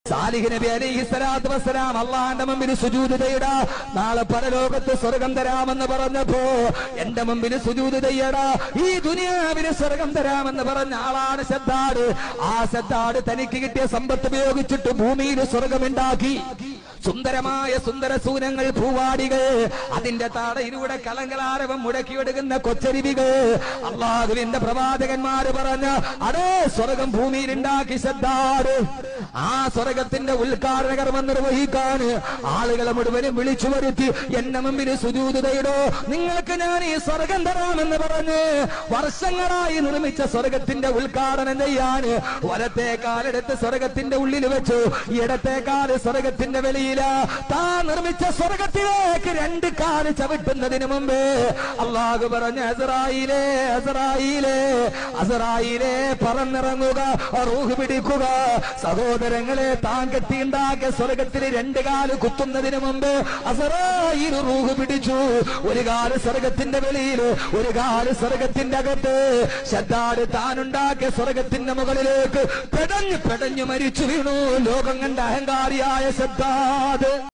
Salih നബി അലൈഹി സ്വലാത്തു വസ്സലാം അള്ളാന്റെ മുമ്പിൽ സുജൂദ് ചെയ്യടാ നാളെ പരലോകത്ത് സ്വർഗം തരാമെന്ന് പറഞ്ഞപ്പോ എന്റെ മുമ്പിൽ സുജൂദ് ചെയ്യടാ ഈ ദുനിയാവിന് സ്വർഗം തരാമെന്ന് പറഞ്ഞ ആളാണ് ശ്രദ്ധാട് ആ ശ്രദ്ധാട് തനിക്ക് കിട്ടിയ സമ്പത്ത് ഉപയോഗിച്ചിട്ട് ഭൂമിയിൽ സ്വർഗമുണ്ടാക്കി സുന്ദരമായ സുന്ദര സൂനങ്ങൾ പൂവാടികൾ അതിന്റെ താടയിലൂടെ കളങ്കളാരവം മുടക്കിയെടുക്കുന്ന കൊച്ചരുവികൾ അള്ളാഹുവിന്റെ പ്രവാചകന്മാര് പറഞ്ഞ അതേ സ്വർഗം ഭൂമിയിൽ ഉണ്ടാക്കി ശ്രദ്ധാട് ആ സ്വർഗത്തിന്റെ ഉദ്ഘാടന കർമ്മം നിർവഹിക്കാൻ ആളുകളെ മുഴുവനും വിളിച്ചു വരുത്തി എന്നെ മുമ്പിൽ സുജൂതയിടോ നിങ്ങൾക്ക് ഞാൻ ഈ സ്വർഗം തരാമെന്ന് പറഞ്ഞ് വർഷങ്ങളായി നിർമ്മിച്ച സ്വർഗത്തിന്റെ ഉദ്ഘാടനം ചെയ്യാൻ വലത്തെ കാലെടുത്ത് സ്വർഗത്തിന്റെ ഉള്ളിൽ വെച്ചു ഇടത്തെ കാല് സ്വർഗത്തിന്റെ വെളിയില താ നിർമ്മിച്ച സ്വർഗത്തിലേക്ക് രണ്ട് കാല് ചവിട്ടുന്നതിന് മുമ്പ് അള്ളാഹു പറഞ്ഞ അസറായിലേ അസറായിലേ അസറായിലേ പറന്നിറങ്ങുക റൂഹ് പിടിക്കുക സഹോദരങ്ങളെ താൻ കെട്ടിയുണ്ടാക്കിയ സ്വർഗത്തിൽ രണ്ട് കാല് കുത്തുന്നതിന് മുമ്പ് അസറായിൽ റൂഹ് പിടിച്ചു ഒരു കാല് സ്വർഗത്തിന്റെ വെളിയിൽ ഒരു കാല് സ്വർഗത്തിന്റെ അകത്ത് ശദ്ദാട് താനുണ്ടാക്കിയ സ്വർഗത്തിന്റെ മുകളിലേക്ക് പെടഞ്ഞു പെടഞ്ഞു മരിച്ചു വീണു ലോകം കണ്ട അഹങ്കാരിയായ ശദ്ദാട്